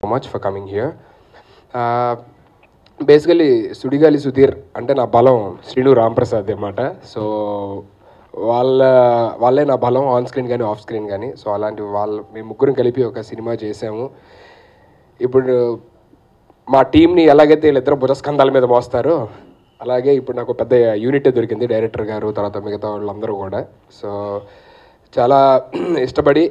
much for coming here basically Sudigali Sudheer అంటే నా బలం శ్రీను రాంప్రసాద్ అన్నమాట సో వాళ్ళ వాళ్ళే నా బలం ఆన్ స్క్రీన్ కానీ ఆఫ్ స్క్రీన్ కానీ సో అలాంటి వాళ్ళ మేము ముగ్గురం కలిపి ఒక సినిమా చేసాము ఇప్పుడు మా టీంని ఎలాగైతే వీళ్ళిద్దరు భుజస్కంధాల మీద మోస్తారో అలాగే ఇప్పుడు నాకు పెద్ద యూనిట్ దొరికింది డైరెక్టర్ గారు తర్వాత మిగతా వాళ్ళందరూ కూడా సో చాలా ఇష్టపడి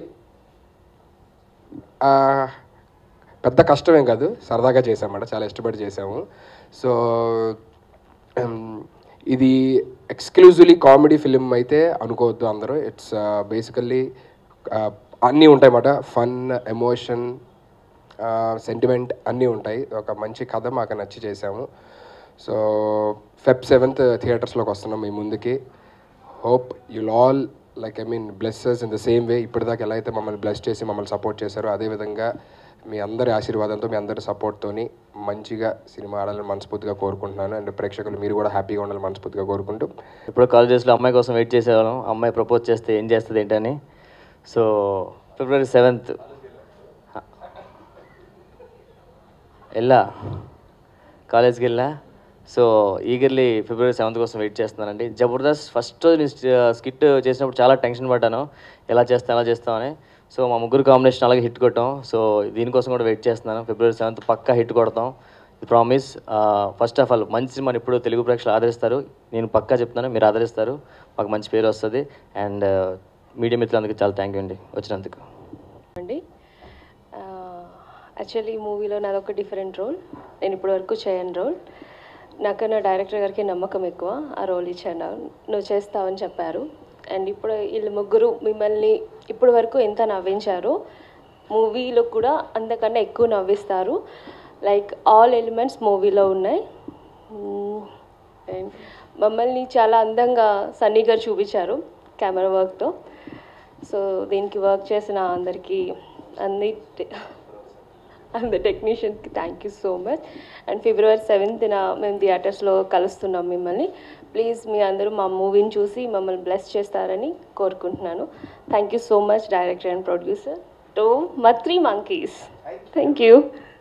ఆ, పెద్ద కష్టమేం కాదు సరదాగా చేసామన్నమాట చాలా ఇష్టపడి చేసాము సో ఉమ్, ఇది ఎక్స్క్లూజివ్లీ కామెడీ ఫిలిం అయితే అనుకోవద్దు అందరూ ఇట్స్ బేసికల్లీ అన్నీ ఉంటాయి అన్నమాట ఫన్ ఎమోషన్ సెంటిమెంట్ అన్నీ ఉంటాయి ఒక మంచి కథ మాకు నచ్చి చేసాము సో ఫెబ్ సెవెంత్ థియేటర్స్లోకి వస్తున్నాం మీ ముందుకి hope you'll all like I mean blesses in the same way ఇప్పటిదాకా ఎలా అయితే మమ్మల్ని బ్లెస్ చేసి మమ్మల్ని సపోర్ట్ చేశారో అదేవిధంగా మీ అందరి ఆశీర్వాదంతో మీ అందరి సపోర్ట్తోని మంచిగా సినిమా ఆడాలని మనస్ఫూర్తిగా కోరుకుంటున్నాను అండ్ ప్రేక్షకులు మీరు కూడా హ్యాపీగా ఉండాలని మనస్ఫూర్తిగా కోరుకుంటూ ఇప్పుడు కాలేజెస్లో అమ్మాయి కోసం వెయిట్ చేసేవాళ్ళం అమ్మాయి ప్రపోజ్ చేస్తే ఏం చేస్తుంది ఏంటని సో ఫిబ్రవరి సెవెంత్ వెళ్ళా కాలేజ్కి వెళ్ళా సో ఈగర్లీ ఫిబ్రవరి సెవెంత్ కోసం వెయిట్ చేస్తున్నానండి జబర్దస్త్ ఫస్ట్ నేను స్కిట్ చేసినప్పుడు చాలా టెన్షన్ పడ్డాను ఎలా చేస్తాను ఎలా చేస్తామని సో మా ముగ్గురు కాంబినేషన్ అలాగే హిట్ కొట్టాం సో దీనికోసం కూడా వెయిట్ చేస్తున్నాను ఫిబ్రవరి సెవెంత్ పక్కా హిట్ కొడతాం ప్రామిస్ ఫస్ట్ ఆఫ్ ఆల్ మంచి సినిమాని ఇప్పుడు తెలుగు ప్రేక్షకులు ఆదరిస్తారు నేను పక్కా చెప్తున్నాను మీరు ఆదరిస్తారు మాకు మంచి పేరు వస్తుంది అండ్ మీడియా మిత్రులందరికీ చాలా థ్యాంక్ యూ అండి వచ్చినందుకు అండి యాక్చువల్లీ ఈ మూవీలో నాది ఒక డిఫరెంట్ రోల్ నేను ఇప్పటివరకు చేయని రోల్ నాకన్నా డైరెక్టర్ గారికి నమ్మకం ఎక్కువ ఆ రోల్ ఇచ్చాను నువ్వు చేస్తావని చెప్పారు అండ్ ఇప్పుడు వీళ్ళు ముగ్గురు మిమ్మల్ని ఇప్పటి వరకు ఎంత నవ్వించారో మూవీలో కూడా అంతకన్నా ఎక్కువ నవ్విస్తారు లైక్ ఆల్ ఎలిమెంట్స్ మూవీలో ఉన్నాయి అండ్ మమ్మల్ని చాలా అందంగా సన్నీ గారు చూపించారు కెమెరా వర్క్తో సో దీనికి వర్క్ చేసిన అందరికీ అన్ని అండ్ టెక్నీషియన్కి thank you so much and February సెవెంత్న మేము థియేటర్స్లో కలుస్తున్నాం మిమ్మల్ని ప్లీజ్ మీ అందరూ మా మూవీని చూసి మమ్మల్ని బ్లెస్ చేస్తారని కోరుకుంటున్నాను thank you so much director and producer to Mythri monkeys thank you